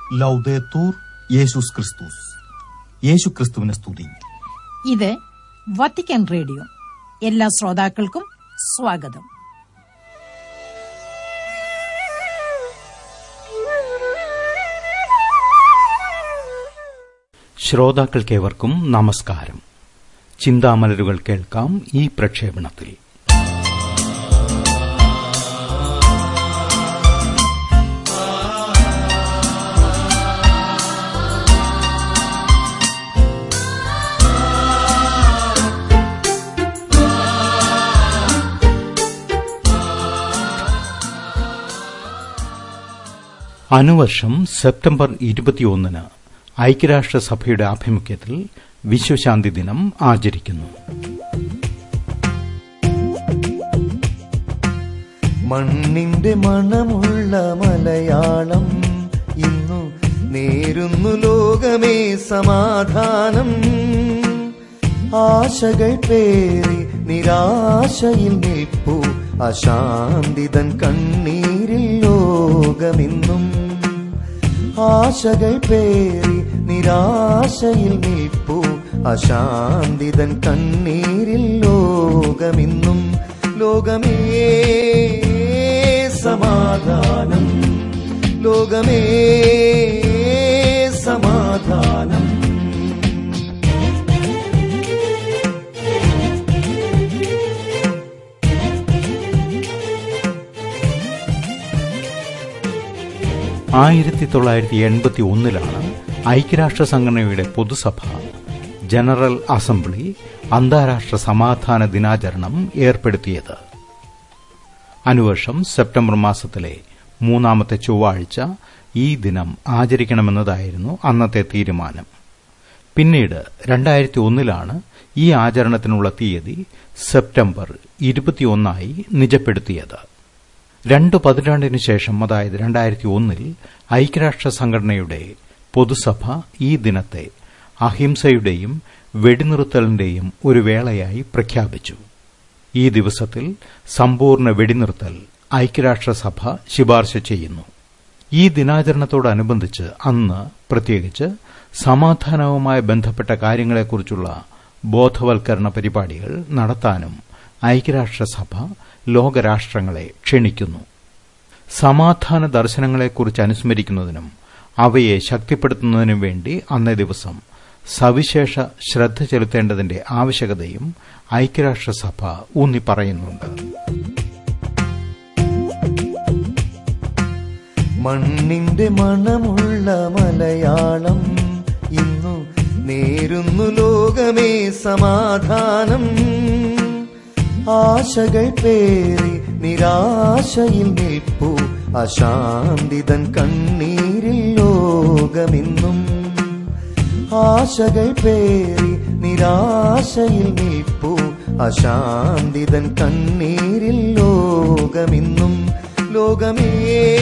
ലൗദേത്തൂർ യേശുസ് ക്രിസ്തുസ് യേശു ക്രിസ്തുവിനെ സ്തുതി ഇത് വത്തിക്കാൻ റേഡിയോ എല്ലാ ശ്രോതാക്കൾക്കും സ്വാഗതം ശ്രോതാക്കൾക്കേവർക്കും നമസ്കാരം ചിന്താമലരുകൾ കേൾക്കാം ഈ പ്രക്ഷേപണത്തിൽ അനുവർഷം സെപ്റ്റംബർ ഇരുപത്തിയൊന്നിന് ഐക്യരാഷ്ട്രസഭയുടെ ആഭിമുഖ്യത്തിൽ വിശ്വശാന്തി ദിനം ആചരിക്കുന്നു മണ്ണിന്റെ മണമുള്ള മലയാളം ഇന്നു നേരുന്നു ലോകമേ സമാധാനം ആശകൾ പേറി നിരാശയിൽ നിൽപ്പു അശാന്തിതൻ കണ്ണീരിൽ ലോകമിന്നും ആശകൾ പേറി നിരാശയിൽ നിൽപ്പു അശാന്തിതൻ കണ്ണീരിൽ ലോകമിന്നും ലോകമേ സമാധാനം ലോകമേ സമാധാനം ആയിരത്തി തൊള്ളായിരത്തി എൺപത്തി ഒന്നിലാണ് ഐക്യരാഷ്ട്ര സംഘടനയുടെ പൊതുസഭ ജനറൽ അസംബ്ലി അന്താരാഷ്ട്ര സമാധാന ദിനാചരണം ഏർപ്പെടുത്തിയത് അനുവർഷം സെപ്റ്റംബർ മാസത്തിലെ മൂന്നാമത്തെ ചൊവ്വാഴ്ച ഈ ദിനം ആചരിക്കണമെന്നതായിരുന്നു അന്നത്തെ തീരുമാനം പിന്നീട് രണ്ടായിരത്തി ഒന്നിലാണ് ഈ ആചരണത്തിനുള്ള തീയതി സെപ്റ്റംബർ ഇരുപത്തിയൊന്നായി നിജപ്പെടുത്തിയത് രണ്ട് പതിറ്റാണ്ടിനു ശേഷം അതായത് രണ്ടായിരത്തി ഒന്നിൽ ഐക്യരാഷ്ട്ര സംഘടനയുടെ പൊതുസഭ ഈ ദിനത്തെ അഹിംസയുടെയും വെടിനിർത്തലിന്റെയും ഒരു വേളയായി പ്രഖ്യാപിച്ചു ഈ ദിവസത്തിൽ സമ്പൂർണ്ണ വെടിനിർത്തൽ ഐക്യരാഷ്ട്രസഭ ശുപാർശ ചെയ്യുന്നു ഈ ദിനാചരണത്തോടനുബന്ധിച്ച് അന്ന് പ്രത്യേകിച്ച് സമാധാനവുമായി ബന്ധപ്പെട്ട കാര്യങ്ങളെക്കുറിച്ചുള്ള ബോധവൽക്കരണ പരിപാടികൾ നടത്താനും ഐക്യരാഷ്ട്രസഭ ലോകരാഷ്ട്രങ്ങളെ ക്ഷണിക്കുന്നു സമാധാന ദർശനങ്ങളെക്കുറിച്ച് അനുസ്മരിക്കുന്നതിനും അവയെ ശക്തിപ്പെടുത്തുന്നതിനും വേണ്ടി അന്നേ ദിവസം സവിശേഷ ശ്രദ്ധ ചെലുത്തേണ്ടതിന്റെ ആവശ്യകതയും ഐക്യരാഷ്ട്രസഭ ഊന്നി പറയുന്നുണ്ട് മണ്ണിന്റെ മണമുള്ള മലയാളം ഇന്നു നേരുന്നു ലോകമേ സമാധാനം ആശകൾ പേറി നിരാശയിൽ നിൽപ്പു അശാന്തിതൻ കണ്ണീരിൽ ലോകമിന്നും ആശകൾ പേറി നിരാശയിൽ നിൽപ്പു അശാന്തിതൻ കണ്ണീരിൽ ലോകമിന്നും ലോകമേ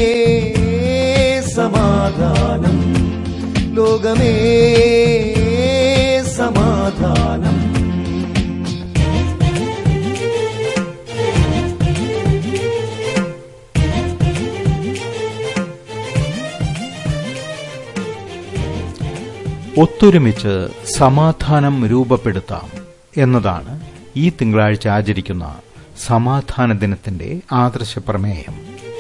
സമാധാനം ലോകമേ സമാധാനം ഒത്തൊരുമിച്ച് സമാധാനം രൂപപ്പെടുത്താം എന്നതാണ് ഈ തിങ്കളാഴ്ച ആചരിക്കുന്ന സമാധാന ദിനത്തിന്റെ ആദർശ പ്രമേയം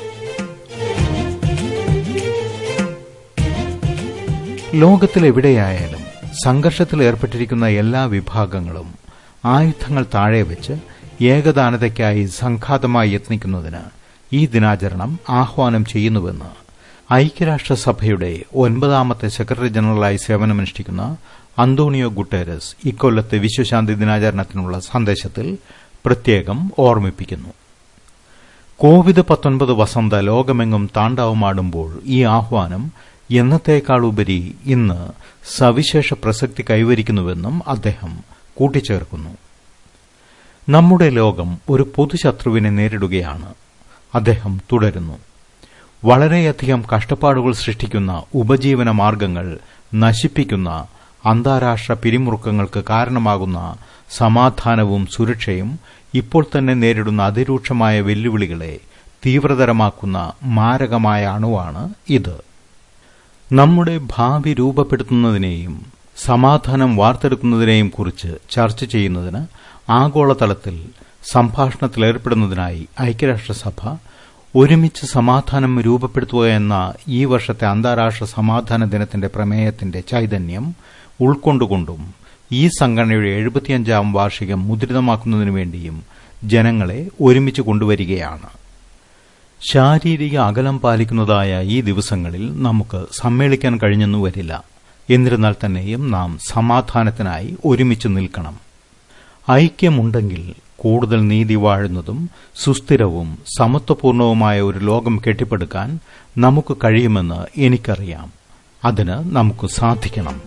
ലോകത്തിലെവിടെയായാലും സംഘർഷത്തിൽ ഏർപ്പെട്ടിരിക്കുന്ന എല്ലാ വിഭാഗങ്ങളും ആയുധങ്ങൾ താഴെ വെച്ച് ഏകദാനതയ്ക്കായി സംഘാതമായി യത്നിക്കുന്നതിന് ഈ ദിനാചരണം ആഹ്വാനം ചെയ്യുന്നുവെന്ന് ഐക്യരാഷ്ട്രസഭയുടെ ഒൻപതാമത്തെ സെക്രട്ടറി ജനറലായി സേവനമനുഷ്ഠിക്കുന്ന അന്തോണിയോ ഗുട്ടേരസ് ഇക്കൊല്ലത്തെ വിശ്വശാന്തി ദിനാചരണത്തിനുള്ള സന്ദേശത്തിൽ പ്രത്യേകം ഓർമ്മിപ്പിക്കുന്നു കോവിഡ് പത്തൊൻപത് വസന്ത ലോകമെങ്ങും താണ്ഡവമാടുമ്പോൾ ഈ ആഹ്വാനം എന്നത്തേക്കാളുപരി ഇന്ന് സവിശേഷ പ്രസക്തി കൈവരിക്കുന്നുവെന്നും അദ്ദേഹം കൂട്ടിച്ചേർക്കുന്നു നമ്മുടെ ലോകം ഒരു പൊതുശത്രുവിനെ നേരിടുകയാണ് അദ്ദേഹം തുടരുന്നു വളരെയധികം കഷ്ടപ്പാടുകൾ സൃഷ്ടിക്കുന്ന ഉപജീവന മാർഗങ്ങൾ നശിപ്പിക്കുന്ന അന്താരാഷ്ട്ര പിരിമുറുക്കങ്ങൾക്ക് കാരണമാകുന്ന സമാധാനവും സുരക്ഷയും ഇപ്പോൾ തന്നെ നേരിടുന്ന അതിരൂക്ഷമായ വെല്ലുവിളികളെ തീവ്രതരമാക്കുന്ന മാരകമായ അണുവാണ് ഇത് നമ്മുടെ ഭാവി രൂപപ്പെടുത്തുന്നതിനെയും സമാധാനം വാർത്തെടുക്കുന്നതിനെയും കുറിച്ച് ചർച്ച ചെയ്യുന്നതിന് ആഗോളതലത്തിൽ സംഭാഷണത്തിലേർപ്പെടുന്നതിനായി ഐക്യരാഷ്ട്രസഭ ഒരുമിച്ച് സമാധാനം രൂപപ്പെടുത്തുക എന്ന ഈ വർഷത്തെ അന്താരാഷ്ട്ര സമാധാന ദിനത്തിന്റെ പ്രമേയത്തിന്റെ ചൈതന്യം ഉൾക്കൊണ്ടുകൊണ്ടും ഈ സംഘടനയുടെ എഴുപത്തിയഞ്ചാം വാർഷികം മുദ്രിതമാക്കുന്നതിനു വേണ്ടിയും ജനങ്ങളെ ഒരുമിച്ച് കൊണ്ടുവരികയാണ് ശാരീരിക അകലം പാലിക്കുന്നതായ ഈ ദിവസങ്ങളിൽ നമുക്ക് സമ്മേളിക്കാൻ കഴിഞ്ഞെന്നു വരില്ല എന്നിരുന്നാൽ തന്നെയും നാം സമാധാനത്തിനായി ഒരുമിച്ച് നിൽക്കണം ഐക്യമുണ്ടെങ്കിൽ കൂടുതൽ നീതി വാഴുന്നതും സുസ്ഥിരവും സമത്വപൂർണവുമായ ഒരു ലോകം കെട്ടിപ്പടുക്കാൻ നമുക്ക് കഴിയുമെന്ന് എനിക്കറിയാം അതിന് നമുക്ക് സാധിക്കണം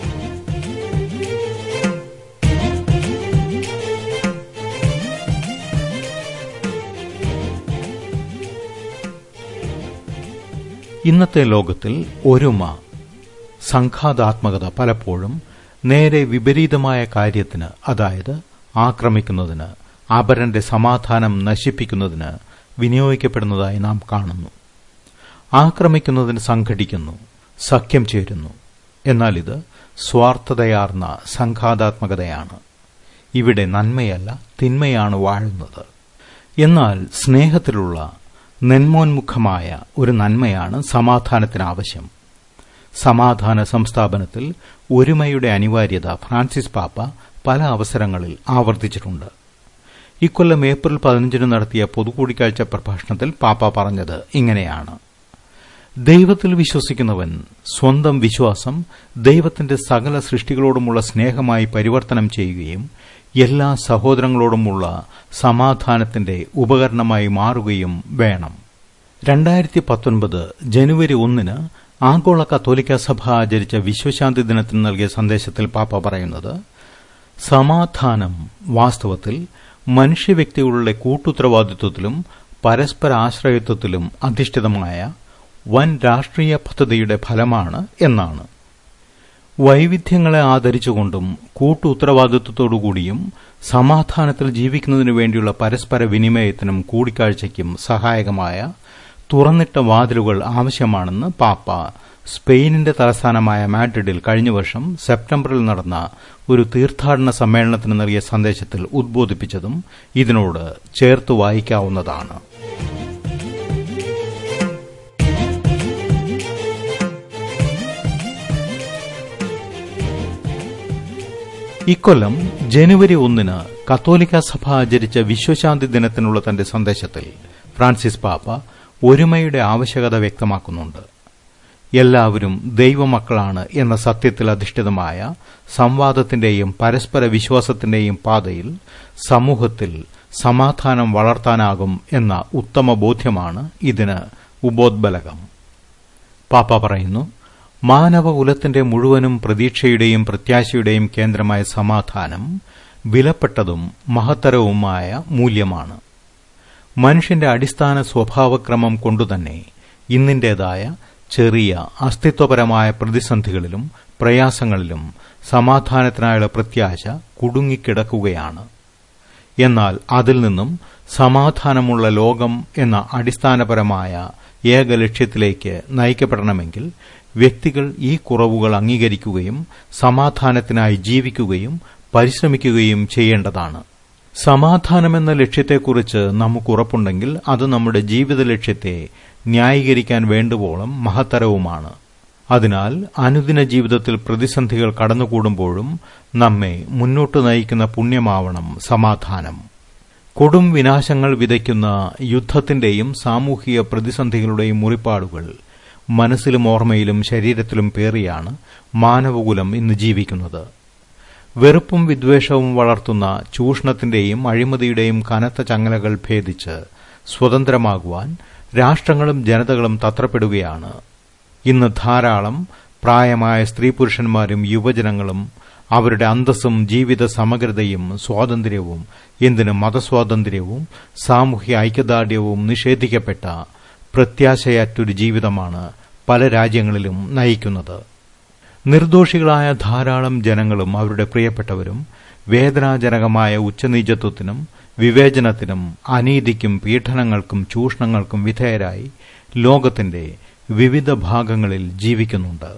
ഇന്നത്തെ ലോകത്തിൽ ഒരുമ സംഘാതാത്മകത പലപ്പോഴും നേരെ വിപരീതമായ കാര്യത്തിന് അതായത് ആക്രമിക്കുന്നതിന് അപരന്റെ സമാധാനം നശിപ്പിക്കുന്നതിന് വിനിയോഗിക്കപ്പെടുന്നതായി നാം കാണുന്നു ആക്രമിക്കുന്നതിന് സംഘടിക്കുന്നു സഖ്യം ചേരുന്നു എന്നാൽ ഇത് സ്വാർത്ഥതയാർന്ന സംഘാതാത്മകതയാണ് ഇവിടെ നന്മയല്ല തിന്മയാണ് വാഴുന്നത് എന്നാൽ സ്നേഹത്തിലുള്ള നെന്മോന്മുഖമായ ഒരു നന്മയാണ് സമാധാനത്തിന് ആവശ്യം സമാധാന സംസ്ഥാപനത്തിൽ ഒരുമയുടെ അനിവാര്യത ഫ്രാൻസിസ് പാപ്പ പല അവസരങ്ങളിൽ ആവർത്തിച്ചിട്ടുണ്ട് ഇക്കൊല്ലം ഏപ്രിൽ പതിനഞ്ചിന് നടത്തിയ പൊതുകൂടിക്കാഴ്ച പ്രഭാഷണത്തിൽ പാപ്പ പറഞ്ഞത് ഇങ്ങനെയാണ് ദൈവത്തിൽ വിശ്വസിക്കുന്നവൻ സ്വന്തം വിശ്വാസം ദൈവത്തിന്റെ സകല സൃഷ്ടികളോടുമുള്ള സ്നേഹമായി പരിവർത്തനം ചെയ്യുകയും എല്ലാ സഹോദരങ്ങളോടുമുള്ള സമാധാനത്തിന്റെ ഉപകരണമായി മാറുകയും വേണം രണ്ടായിരത്തി പത്തൊൻപത് ജനുവരി ഒന്നിന് ആഗോള കത്തോലിക്ക സഭ ആചരിച്ച വിശ്വശാന്തി ദിനത്തിന് നൽകിയ സന്ദേശത്തിൽ പാപ്പ പറയുന്നത് സമാധാനം വാസ്തവത്തിൽ മനുഷ്യവ്യക്തികളുടെ കൂട്ടുത്തരവാദിത്വത്തിലും പരസ്പര ആശ്രയത്വത്തിലും അധിഷ്ഠിതമായ വൻ രാഷ്ട്രീയ പദ്ധതിയുടെ ഫലമാണ് എന്നാണ് വൈവിധ്യങ്ങളെ ആദരിച്ചുകൊണ്ടും കൂട്ടു ഉത്തരവാദിത്വത്തോടുകൂടിയും സമാധാനത്തിൽ ജീവിക്കുന്നതിനു വേണ്ടിയുള്ള പരസ്പര വിനിമയത്തിനും കൂടിക്കാഴ്ചയ്ക്കും സഹായകമായ തുറന്നിട്ട വാതിലുകൾ ആവശ്യമാണെന്ന് പാപ്പ സ്പെയിനിന്റെ തലസ്ഥാനമായ മാഡ്രിഡിൽ കഴിഞ്ഞ വർഷം സെപ്റ്റംബറിൽ നടന്ന ഒരു തീർത്ഥാടന സമ്മേളനത്തിന് നൽകിയ സന്ദേശത്തിൽ ഉദ്ബോധിപ്പിച്ചതും ഇതിനോട് ചേർത്ത് വായിക്കാവുന്നതാണ് ഇക്കൊല്ലം ജനുവരി ഒന്നിന് കത്തോലിക്ക സഭ ആചരിച്ച വിശ്വശാന്തി ദിനത്തിനുള്ള തന്റെ സന്ദേശത്തിൽ ഫ്രാൻസിസ് പാപ്പ ഒരുമയുടെ ആവശ്യകത വ്യക്തമാക്കുന്നുണ്ട് എല്ലാവരും ദൈവമക്കളാണ് എന്ന സത്യത്തിൽ അധിഷ്ഠിതമായ സംവാദത്തിന്റെയും പരസ്പര വിശ്വാസത്തിന്റെയും പാതയിൽ സമൂഹത്തിൽ സമാധാനം വളർത്താനാകും എന്ന ഉത്തമ ബോധ്യമാണ് ഇതിന് ഉപോദ്ബലകം പാപ്പ പറയുന്നു മാനവകുലത്തിന്റെ മുഴുവനും പ്രതീക്ഷയുടെയും പ്രത്യാശയുടെയും കേന്ദ്രമായ സമാധാനം വിലപ്പെട്ടതും മഹത്തരവുമായ മൂല്യമാണ് മനുഷ്യന്റെ അടിസ്ഥാന സ്വഭാവക്രമം കൊണ്ടുതന്നെ ഇന്നിന്റേതായ ചെറിയ അസ്തിത്വപരമായ പ്രതിസന്ധികളിലും പ്രയാസങ്ങളിലും സമാധാനത്തിനായുള്ള പ്രത്യാശ കുടുങ്ങിക്കിടക്കുകയാണ് എന്നാൽ അതിൽ നിന്നും സമാധാനമുള്ള ലോകം എന്ന അടിസ്ഥാനപരമായ ഏക ലക്ഷ്യത്തിലേക്ക് നയിക്കപ്പെടണമെങ്കിൽ വ്യക്തികൾ ഈ കുറവുകൾ അംഗീകരിക്കുകയും സമാധാനത്തിനായി ജീവിക്കുകയും പരിശ്രമിക്കുകയും ചെയ്യേണ്ടതാണ് സമാധാനമെന്ന ലക്ഷ്യത്തെക്കുറിച്ച് നമുക്ക് ഉറപ്പുണ്ടെങ്കിൽ അത് നമ്മുടെ ജീവിത ലക്ഷ്യത്തെ ന്യായീകരിക്കാൻ വേണ്ടുവോളം മഹത്തരവുമാണ് അതിനാൽ അനുദിന ജീവിതത്തിൽ പ്രതിസന്ധികൾ കടന്നുകൂടുമ്പോഴും നമ്മെ മുന്നോട്ട് നയിക്കുന്ന പുണ്യമാവണം സമാധാനം കൊടും വിനാശങ്ങൾ വിതയ്ക്കുന്ന യുദ്ധത്തിന്റെയും സാമൂഹിക പ്രതിസന്ധികളുടെയും മുറിപ്പാടുകൾ മനസ്സിലും ഓർമ്മയിലും ശരീരത്തിലും പേറിയാണ് മാനവകുലം ഇന്ന് ജീവിക്കുന്നത് വെറുപ്പും വിദ്വേഷവും വളർത്തുന്ന ചൂഷണത്തിന്റെയും അഴിമതിയുടെയും കനത്ത ചങ്ങലകൾ ഭേദിച്ച് സ്വതന്ത്രമാകുവാൻ രാഷ്ട്രങ്ങളും ജനതകളും തത്രപ്പെടുകയാണ് ഇന്ന് ധാരാളം പ്രായമായ സ്ത്രീ പുരുഷന്മാരും യുവജനങ്ങളും അവരുടെ അന്തസ്സും ജീവിത സമഗ്രതയും സ്വാതന്ത്ര്യവും എന്തിന് മതസ്വാതന്ത്ര്യവും സാമൂഹ്യ ഐക്യദാർഢ്യവും നിഷേധിക്കപ്പെട്ട പ്രത്യാശയറ്റൊരു ജീവിതമാണ് പല രാജ്യങ്ങളിലും നയിക്കുന്നത് നിർദോഷികളായ ധാരാളം ജനങ്ങളും അവരുടെ പ്രിയപ്പെട്ടവരും വേദനാജനകമായ ഉച്ചനീചത്വത്തിനും വിവേചനത്തിനും അനീതിക്കും പീഡനങ്ങൾക്കും ചൂഷണങ്ങൾക്കും വിധേയരായി ലോകത്തിന്റെ വിവിധ ഭാഗങ്ങളിൽ ജീവിക്കുന്നുണ്ട്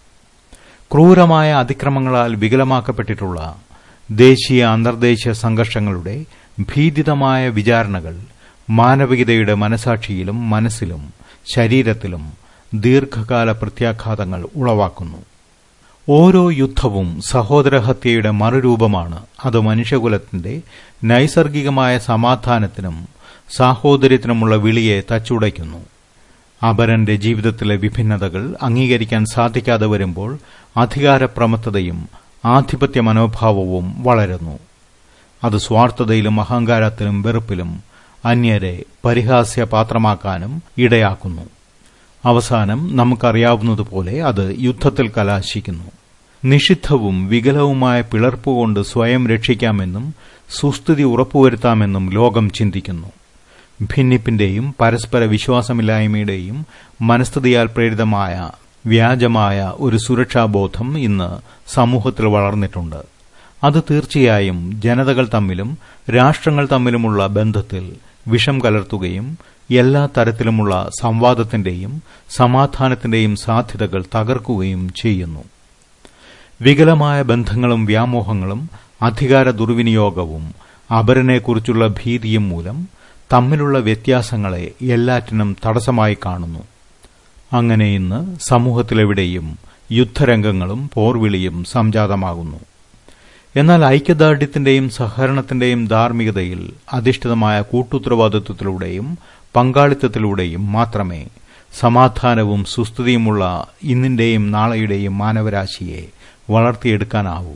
ക്രൂരമായ അതിക്രമങ്ങളാൽ വികലമാക്കപ്പെട്ടിട്ടുള്ള ദേശീയ അന്തർദേശീയ സംഘർഷങ്ങളുടെ ഭീതിതമായ വിചാരണകൾ മാനവികതയുടെ മനസാക്ഷിയിലും മനസ്സിലും ശരീരത്തിലും ദീർഘകാല പ്രത്യാഘാതങ്ങൾ ഉളവാക്കുന്നു ഓരോ യുദ്ധവും സഹോദരഹത്യയുടെ മറുരൂപമാണ് അത് മനുഷ്യകുലത്തിന്റെ നൈസർഗികമായ സമാധാനത്തിനും സാഹോദര്യത്തിനുമുള്ള വിളിയെ തച്ചുടയ്ക്കുന്നു അപരന്റെ ജീവിതത്തിലെ വിഭിന്നതകൾ അംഗീകരിക്കാൻ സാധിക്കാതെ വരുമ്പോൾ അധികാരപ്രമത്തതയും ആധിപത്യ മനോഭാവവും വളരുന്നു അത് സ്വാർത്ഥതയിലും അഹങ്കാരത്തിലും വെറുപ്പിലും അന്യരെ പരിഹാസ്യപാത്രമാക്കാനും ഇടയാക്കുന്നു അവസാനം നമുക്കറിയാവുന്നതുപോലെ അത് യുദ്ധത്തിൽ കലാശിക്കുന്നു നിഷിദ്ധവും വികലവുമായ പിളർപ്പുകൊണ്ട് സ്വയം രക്ഷിക്കാമെന്നും സുസ്ഥിതി ഉറപ്പുവരുത്താമെന്നും ലോകം ചിന്തിക്കുന്നു ഭിന്നിപ്പിന്റെയും പരസ്പര വിശ്വാസമില്ലായ്മയുടെയും മനസ്ഥിതിയാൽ പ്രേരിതമായ വ്യാജമായ ഒരു സുരക്ഷാബോധം ഇന്ന് സമൂഹത്തിൽ വളർന്നിട്ടുണ്ട് അത് തീർച്ചയായും ജനതകൾ തമ്മിലും രാഷ്ട്രങ്ങൾ തമ്മിലുമുള്ള ബന്ധത്തിൽ വിഷം കലർത്തുകയും എല്ലാ തരത്തിലുമുള്ള സംവാദത്തിന്റെയും സമാധാനത്തിന്റെയും സാധ്യതകൾ തകർക്കുകയും ചെയ്യുന്നു വികലമായ ബന്ധങ്ങളും വ്യാമോഹങ്ങളും അധികാര ദുർവിനിയോഗവും അപരനെക്കുറിച്ചുള്ള ഭീതിയും മൂലം തമ്മിലുള്ള വ്യത്യാസങ്ങളെ എല്ലാറ്റിനും തടസ്സമായി കാണുന്നു അങ്ങനെ ഇന്ന് സമൂഹത്തിലെവിടെയും യുദ്ധരംഗങ്ങളും പോർവിളിയും സംജാതമാകുന്നു എന്നാൽ ഐക്യദാർഢ്യത്തിന്റെയും സഹകരണത്തിന്റെയും ധാർമ്മികതയിൽ അധിഷ്ഠിതമായ കൂട്ടുത്തരവാദിത്വത്തിലൂടെയും പങ്കാളിത്തത്തിലൂടെയും മാത്രമേ സമാധാനവും സുസ്ഥിതിയുമുള്ള ഇന്നിന്റെയും നാളെയുടെയും മാനവരാശിയെ വളർത്തിയെടുക്കാനാവൂ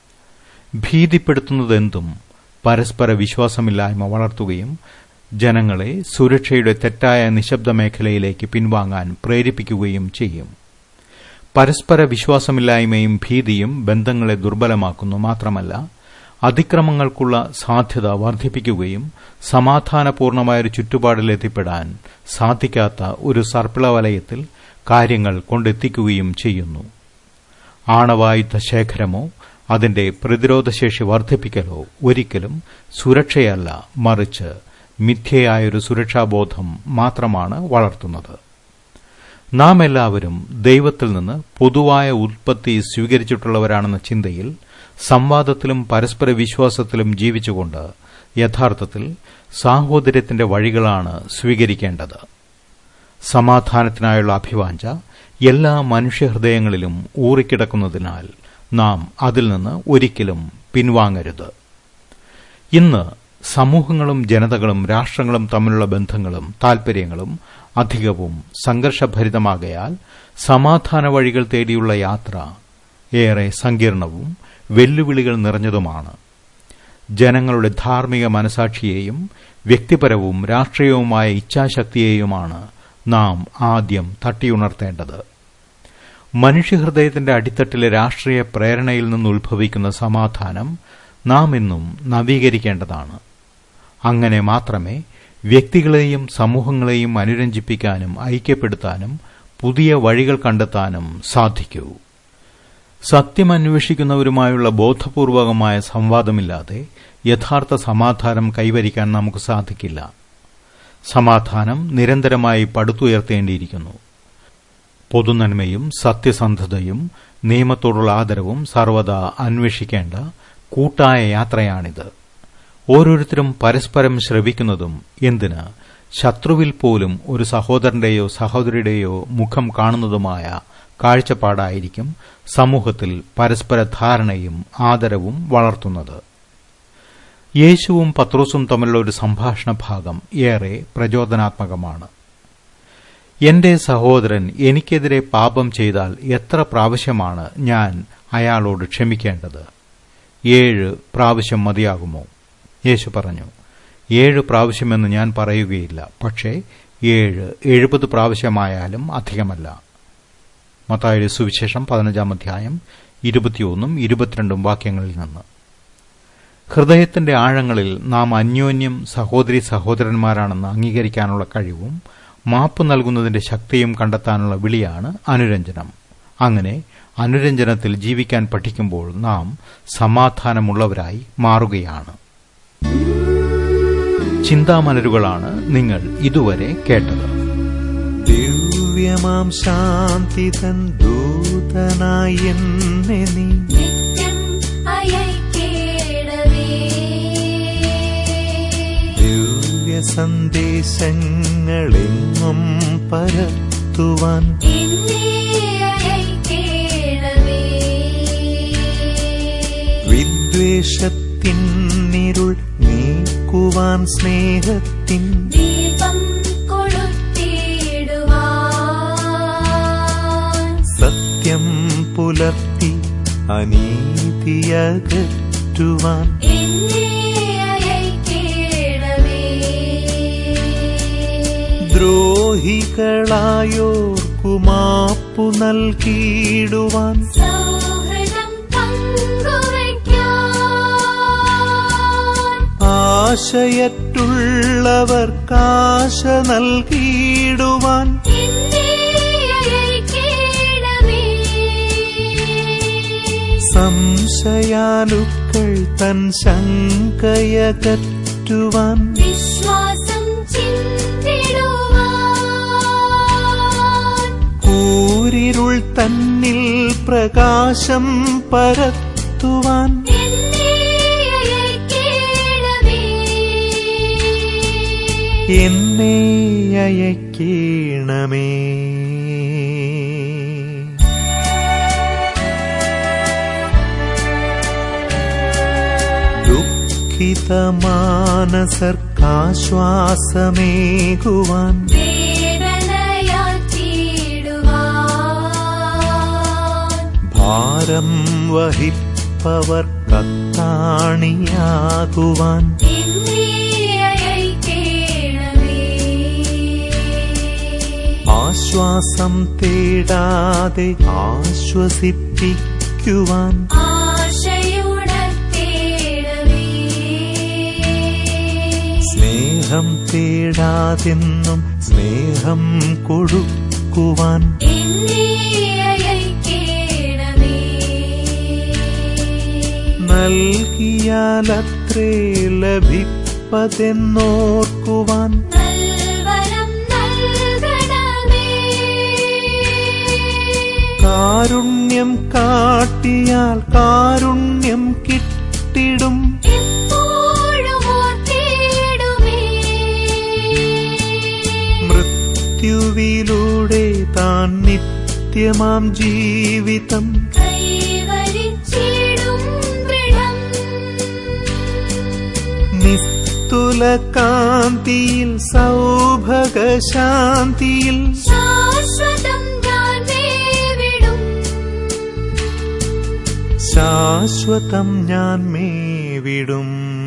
ഭീതിപ്പെടുത്തുന്നതെന്തും പരസ്പര വിശ്വാസമില്ലായ്മ വളർത്തുകയും ജനങ്ങളെ സുരക്ഷയുടെ തെറ്റായ നിശബ്ദ മേഖലയിലേക്ക് പിൻവാങ്ങാൻ പ്രേരിപ്പിക്കുകയും ചെയ്യും പരസ്പര വിശ്വാസമില്ലായ്മയും ഭീതിയും ബന്ധങ്ങളെ ദുർബലമാക്കുന്നു മാത്രമല്ല അതിക്രമങ്ങൾക്കുള്ള സാധ്യത വർദ്ധിപ്പിക്കുകയും സമാധാനപൂർണമായൊരു ചുറ്റുപാടിലെത്തിപ്പെടാൻ സാധിക്കാത്ത ഒരു സർപ്പിള വലയത്തിൽ കാര്യങ്ങൾ കൊണ്ടെത്തിക്കുകയും ചെയ്യുന്നു ആണവായുധ ശേഖരമോ അതിന്റെ പ്രതിരോധശേഷി വർദ്ധിപ്പിക്കലോ ഒരിക്കലും സുരക്ഷയല്ല മറിച്ച് മിഥ്യയായൊരു സുരക്ഷാബോധം മാത്രമാണ് വളർത്തുന്നത് നാം എല്ലാവരും ദൈവത്തിൽ നിന്ന് പൊതുവായ ഉൽപ്പത്തി സ്വീകരിച്ചിട്ടുള്ളവരാണെന്ന ചിന്തയിൽ സംവാദത്തിലും പരസ്പര വിശ്വാസത്തിലും ജീവിച്ചുകൊണ്ട് യഥാർത്ഥത്തിൽ സാഹോദര്യത്തിന്റെ വഴികളാണ് സ്വീകരിക്കേണ്ടത് സമാധാനത്തിനായുള്ള അഭിവാഞ്ച എല്ലാ മനുഷ്യഹൃദയങ്ങളിലും ഊറിക്കിടക്കുന്നതിനാൽ നാം അതിൽ നിന്ന് ഒരിക്കലും പിൻവാങ്ങരുത് ഇന്ന് സമൂഹങ്ങളും ജനതകളും രാഷ്ട്രങ്ങളും തമ്മിലുള്ള ബന്ധങ്ങളും താൽപര്യങ്ങളും അധികവും സംഘർഷഭരിതമാകയാൽ സമാധാന വഴികൾ തേടിയുള്ള യാത്ര ഏറെ സങ്കീർണവും വെല്ലുവിളികൾ നിറഞ്ഞതുമാണ് ജനങ്ങളുടെ ധാർമ്മിക മനസാക്ഷിയെയും വ്യക്തിപരവും രാഷ്ട്രീയവുമായ ഇച്ഛാശക്തിയെയുമാണ് നാം ആദ്യം തട്ടിയുണർത്തേണ്ടത് മനുഷ്യഹൃദയത്തിന്റെ അടിത്തട്ടിലെ രാഷ്ട്രീയ പ്രേരണയിൽ നിന്ന് ഉത്ഭവിക്കുന്ന സമാധാനം നാം ഇന്നും നവീകരിക്കേണ്ടതാണ് അങ്ങനെ മാത്രമേ വ്യക്തികളെയും സമൂഹങ്ങളെയും അനുരഞ്ജിപ്പിക്കാനും ഐക്യപ്പെടുത്താനും പുതിയ വഴികൾ കണ്ടെത്താനും സാധിക്കൂ സത്യം അന്വേഷിക്കുന്നവരുമായുള്ള ബോധപൂർവകമായ സംവാദമില്ലാതെ യഥാർത്ഥ സമാധാനം കൈവരിക്കാൻ നമുക്ക് സാധിക്കില്ല സമാധാനം നിരന്തരമായി പടുത്തുയർത്തേണ്ടിയിരിക്കുന്നു പൊതുനന്മയും സത്യസന്ധതയും നിയമത്തോടുള്ള ആദരവും സർവദാ അന്വേഷിക്കേണ്ട കൂട്ടായ യാത്രയാണിത് ഓരോരുത്തരും പരസ്പരം ശ്രവിക്കുന്നതും എന്തിന് ശത്രുവിൽ പോലും ഒരു സഹോദരന്റെയോ സഹോദരിയുടെയോ മുഖം കാണുന്നതുമായ കാഴ്ചപ്പാടായിരിക്കും സമൂഹത്തിൽ പരസ്പര ധാരണയും ആദരവും വളർത്തുന്നത് യേശുവും പത്രോസും തമ്മിലുള്ള ഒരു സംഭാഷണ ഭാഗം ഏറെ പ്രചോദനാത്മകമാണ് എന്റെ സഹോദരൻ എനിക്കെതിരെ പാപം ചെയ്താൽ എത്ര പ്രാവശ്യമാണ് ഞാൻ അയാളോട് ക്ഷമിക്കേണ്ടത് ഏഴ് പ്രാവശ്യം മതിയാകുമോ യേശു പറഞ്ഞു ഏഴ് പ്രാവശ്യമെന്ന് ഞാൻ പറയുകയില്ല പക്ഷേ ഏഴ് എഴുപത് പ്രാവശ്യമായാലും അധികമല്ല മത്തായുടെ സുവിശേഷം പതിനഞ്ചാം അധ്യായം ഇരുപത്തിയൊന്നും ഇരുപത്തിരണ്ടും വാക്യങ്ങളിൽ നിന്ന് ഹൃദയത്തിന്റെ ആഴങ്ങളിൽ നാം അന്യോന്യം സഹോദരി സഹോദരന്മാരാണെന്ന് അംഗീകരിക്കാനുള്ള കഴിവും മാപ്പ് നൽകുന്നതിന്റെ ശക്തിയും കണ്ടെത്താനുള്ള വിളിയാണ് അനുരഞ്ജനം അങ്ങനെ അനുരഞ്ജനത്തിൽ ജീവിക്കാൻ പഠിക്കുമ്പോൾ നാം സമാധാനമുള്ളവരായി മാറുകയാണ് ചിന്താമലരുകളാണ് നിങ്ങൾ ഇതുവരെ കേട്ടത് ദിവ്യ ദിവ്യമാം ശാന്തി തൻ ദൂതനായി എന്നെ നീ നിത്യം അയക്കേണമേ ദിവ്യ സന്ദേശങ്ങളെങ്ങും പരത്തുവാൻ എന്നെ അയക്കേണമേ വിദ്വേഷത്തിന്നിരുൾ നീക്കുവാൻ സ്നേഹത്തിൻ ദീപം കൊളുത്തിടുവാൻ സത്യം പുലർത്തി അനീതിയകറ്റുവാൻ എന്നെ അയക്കേണമേ ദ്രോഹികളായോർക്കു മാപ്പു നൽകിയിടുവാൻ സൗഹൃദം പങ്കുവയ്ക്കാൻ ആശയറ്റുള്ളവർക്കാശ നൽകിയിടുവാൻ എന്നെ അയക്കേണമേ സംശയാലുക്കൾ തൻ ശങ്കയകറ്റുവാൻ വിശ്വാസം ചിന്തിടുവാൻ കൂരിരുൾ തന്നിൽ പ്രകാശം പരത്തുവാൻ എന്നെ അയക്കേണമേ എന്നെ അയക്കണമേ ദുഃഖിതമാനസർക്കാശ്വാസമേകുവാൻ വേദനയാറ്റിടുവാൻ ഭാരം വഹിപ്പവർ കത്താണിയാകുവാൻ എന്നെ അയക്കേണമേ ആശ്വാസം തേടാതെ ആശ്വസിപ്പിക്കുവാൻ ആശയുണർത്തേണമേ സ്നേഹം തേടാതെന്നും സ്നേഹം കൊടുക്കുവാൻ എന്നെ അയക്കേണമേ നൽകിയാലത്രേ ലഭിപ്പതെന്നോർക്കുവാൻ നൽവരം നൽകണമേ കാരുണ്യം കാട്ടിയാൽ കാരുണ്യം കിട്ടിടും എപ്പോഴും ഓർത്തിടുമേ മൃത്യുവിലൂടെ താൻ നിത്യമാം ജീവിതം കൈവരിച്ചിടും ദൃഢം നിസ്തുല കാന്തിയിൽ സൗഭഗശാന്തിയിൽ ശാശ്വതം ഞാൻ മേവിടും ശാശ്വതം ഞാൻ മേവിടും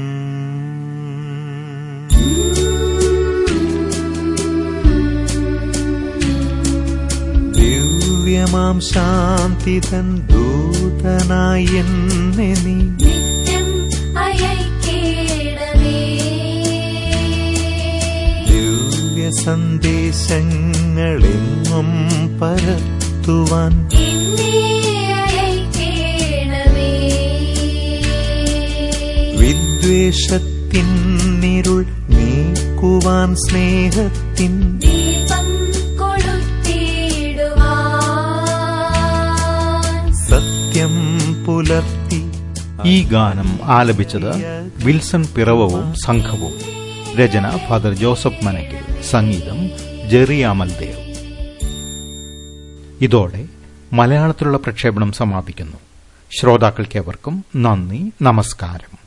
ദിവ്യമാം ശാന്തി തൻ ദൂതനായി എന്നെ നീ നിത്യം അയക്കേണമേ ദിവ്യ സന്ദേശങ്ങളെങ്ങും പരത്തുവാൻ എന്നെ അയക്കേണമേ വിദ്വേഷത്തിന്നിരുൾ നീക്കുവാൻ സ്നേഹത്തിൻ ദീപം കൊളുത്തിടുവാൻ സത്യം പുലർത്തി ഈ ഗാനം ആലപിച്ചത് വിൽസൺ പിറവവും സംഘവും രചന ഫാദർ ജോസഫ് മനക്കിൽ സംഗീതം ജെറി അമൽദേവ് ഇതോടെ മലയാളത്തിലുള്ള പ്രക്ഷേപണം സമാപിക്കുന്നു ശ്രോതാക്കൾക്കേവർക്കും നന്ദി നമസ്കാരം